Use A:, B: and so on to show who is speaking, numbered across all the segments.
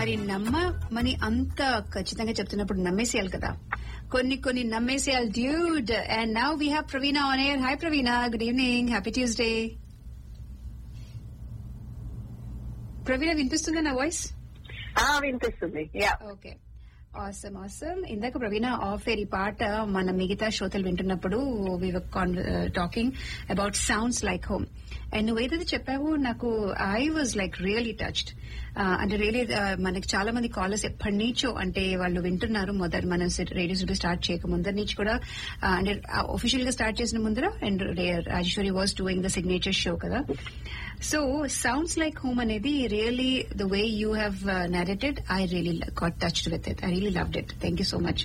A: మరి నమ్మమని అంత ఖచ్చితంగా చెప్తున్నప్పుడు నమ్మేసేయాలి కదా కొన్ని కొన్ని నమ్మేసేయాలి dude and now we have Praveena on air hi Praveena good evening happy Tuesday Praveena వినిపిస్తుందా నా వాయిస్
B: ఆ వినిపిస్తుంది యా
A: ఓకే ఆసమ్ ఆసమ్ ఇందాక ప్రవీణ ఆఫ్ ఎయిర్ ఈ పాట మన మిగతా శ్రోతలు వింటున్నప్పుడు talking about sounds like home and నువ్వు ఏదైతే చెప్పావో నాకు I was like really touched అంటే రియలీ మనకి చాలా మంది కాలర్స్ ఎప్పటి నుంచో అంటే వాళ్ళు వింటున్నారు మొదటి మనం రేడియో స్టూడియో స్టార్ట్ చేయక ముందర నుంచి కూడా ఆ, అంటే ఒఫిషియల్ గా స్టార్ట్ చేసిన ముందర and Rajeshwari was doing the signature show కదా సో సౌండ్స్ లైక్ హోమ్ అనేది really the way you have narrated I really got touched with it. I really loved it. Thank you so much.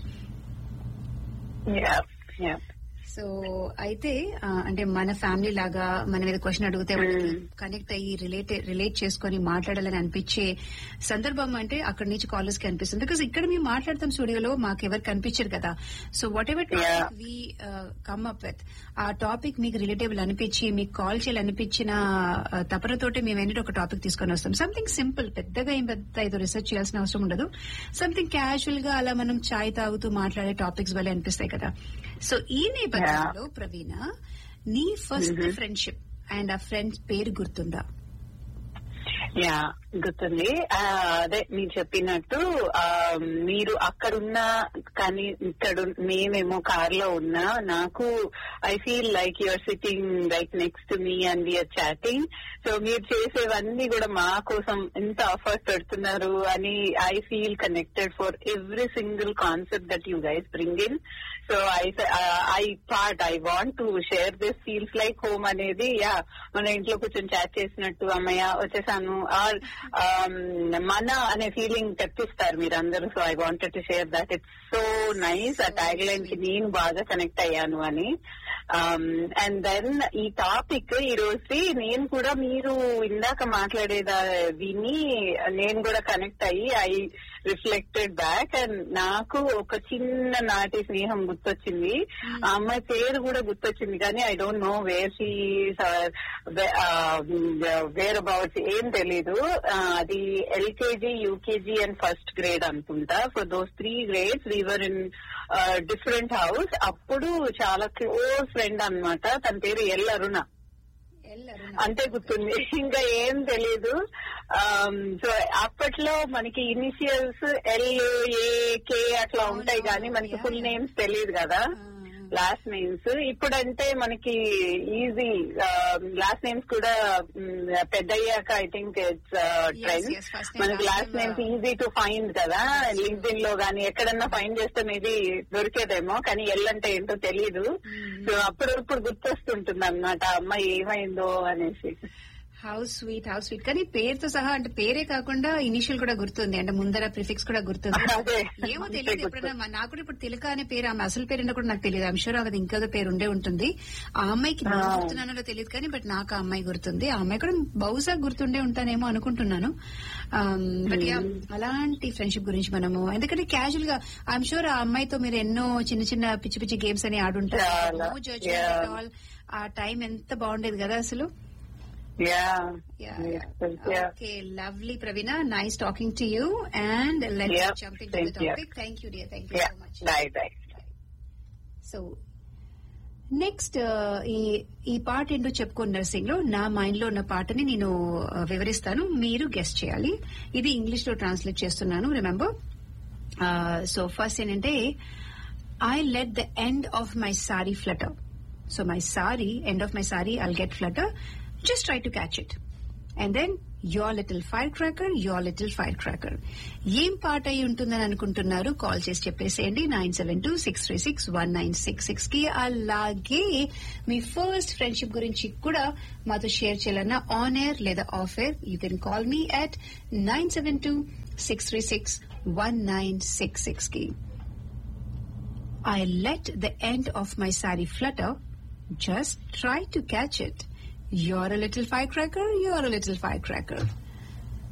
B: Yeah yeah
A: so అయితే ఆ, అంటే మన family లాగా మనం ఏదో question అడిగితే కనెక్ట్ అయ్యి రిలేట్ రిలేట్ చేసుకొని మాట్లాడాలని అనిపించే సందర్భం అంటే అక్కడి నుంచి కాలర్స్ కి అనిపిస్తుంది బికాస్ ఇక్కడ మేము మాట్లాడతాం స్టూడియోలో మాకు ఎవరు కనిపించరు కదా so whatever
B: Yeah.
A: Topic we come up with ఆ టాపిక్ మీకు రిలేటబుల్ అనిపించి మీకు కాల్ చేయాలనిపించిన ఆ, తపనతోటే మేము ఏంటంటే ఒక టాపిక్ తీసుకొని వస్తాం సంథింగ్ సింపుల్ పెద్దగా ఏం పెద్ద ఏదో రీసెర్చ్ చేయాల్సిన అవసరం ఉండదు సంథింగ్ క్యాజువల్ గా అలా మనం చాయ్ తాగుతూ మాట్లాడే టాపిక్స్ వల్ల అనిపిస్తాయి కదా సో ఈ నేపథ్యంలో ప్రవీణ నీ ఫస్ట్ ఫ్రెండ్షిప్ అండ్ ఆ ఫ్రెండ్స్ పేరు గుర్తుందా
B: యా గుర్తుంది ఆ, అదే మీరు చెప్పినట్టు ఆ, మీరు అక్కడున్నా కానీ ఇక్కడ ఉన్- మేమేమో కార్ లో ఉన్నా నాకు I feel like you're sitting right next me and we are chatting so మీరు చేసేవన్నీ కూడా మా కోసం ఎంత ఎఫర్ట్ పెడుతున్నారు అని I feel connected for every single concept that you guys bring in so I I thought I want to share this feels like home అనేది yeah మన ఇంట్లో కూర్చొని చాట్ చేసినట్టు అమ్మయ్య వచ్చేసాను ఆర్ మన అనే ఫీలింగ్ తెప్పిస్తారు మీరు అందరూ so I wanted to share that it's so nice ఆ ట్యాగ్ లైన్ కి నేను బాగా కనెక్ట్ అయ్యాను అని అండ్ దెన్ ఈ టాపిక్ ఈ రోజు నేను కూడా మీరు ఇందాక మాట్లాడేదా విని నేను కూడా కనెక్ట్ అయ్యి ఐ రిఫ్లెక్టెడ్ బ్యాక్ అండ్ నాకు ఒక చిన్న నాటి స్నేహం గుర్తొచ్చింది ఆ అమ్మాయి పేరు కూడా గుర్తొచ్చింది కానీ I don't know where she where about ఏం తెలీదు ఆ, అది LKG UKG and first grade అనుకుంటా for those three grades we were in different house అప్పుడు చాలా క్లోజ్ ఫ్రెండ్ అన్నమాట తన పేరు ఎల్ అరుణ అంతే గుర్తుంది ఇంకా ఏం తెలీదు సో అప్పట్లో మనకి ఇనిషియల్స్ ఎల్ ఏ కే అట్లా ఉంటాయి కానీ మనకి ఫుల్ నేమ్స్ తెలియదు కదా లాస్ట్ నేమ్స్ ఇప్పుడంటే మనకి ఈజీ లాస్ట్ నేమ్స్ కూడా మ్, పెద్ద అయ్యాక I think it's trend
A: yes, first name,
B: మనకి
A: last
B: last
A: name,
B: names easy to find కదా లింక్డ్ఇన్ లో గానీ ఎక్కడన్నా ఫైండ్ చేస్తే మేబీ దొరికేదేమో కానీ ఎల్ అంటే ఏంటో తెలీదు సో అప్పుడప్పుడు గుర్తొస్తుంటుంది అనమాట అమ్మాయి ఏమైందో అనేసి
A: హౌ స్వీట్ హౌ స్వీట్ కానీ పేరుతో సహా అంటే పేరే కాకుండా ఇనిషియల్ కూడా గుర్తుంది అంటే ముందర ప్రిఫిక్స్ కూడా గుర్తుంది
B: అదే.
A: ఏమో
B: అంతే
A: తెలియదు
B: గుర్తు.
A: ఎప్పుడైనా మా- నాకు కూడా ఇప్పుడు తిలక అనే పేరు ఆమె అసలు పేరు ఏంటో కూడా నాకు తెలియదు ఐమ్ షూర్ అది ఇంకేదో పేరు ఉండే ఉంటుంది ఆ అమ్మాయికి నేను
B: ఆ.
A: గుర్తున్నానో తెలియదు కానీ బట్ నాకు ఆ అమ్మాయి గుర్తుంది ఆ అమ్మాయి కూడా బహుశా గుర్తుండే ఉంటానేమో అనుకుంటున్నాను బట్ యా అలాంటి ఫ్రెండ్షిప్ గురించి మనము ఎందుకంటే క్యాజువల్ గా ఐఎమ్ షూర్ ఆ అమ్మాయితో మీరు ఎన్నో చిన్న చిన్న పిచ్చి పిచ్చి గేమ్స్ అని ఆడుంటారు
B: చాలా.
A: No judgment
B: Yeah.
A: at all. ఆ టైం ఎంత బాగుండేది కదా అసలు
B: yeah
A: Yeah, yeah. Okay, lovely, Pravina. Nice talking to you. And let's
B: Yep,
A: jump into
B: thank
A: the
B: you.
A: topic. Thank you, dear. Thank you
B: yeah
A: so much.
B: Bye bye
A: so next ఈ ఈ పాట ఏంటో చెప్పుకున్న nursing లో నా mind లో ఉన్న పాటని నేను uh, వివరిస్తాను మీరు గెస్ట్ చేయాలి ఇది ఇంగ్లీష్ లో ట్రాన్స్లేట్ చేస్తున్నాను రిమెంబర్ సో ఫస్ట్ ఏంటంటే I let the end of my sorry flutter so my sorry end of my sorry I'll get flutter just try to catch it and then your little fire cracker your little fire cracker ఏం పాట అయి ఉంటుందని అనుకుంటున్నారు call చేసి చెప్పేసేయండి nine seven two six three six one nine six six కి అలాగే మీ first friendship గురించి కూడా మాతో షేర్ చేయాలన్నా ఆన్ ఎయిర్ లేదా off air you can call me at nine seven two six three six one nine six six కి I let the end of my sari flutter. Just try to catch it. You're a little firecracker, you're a little firecracker.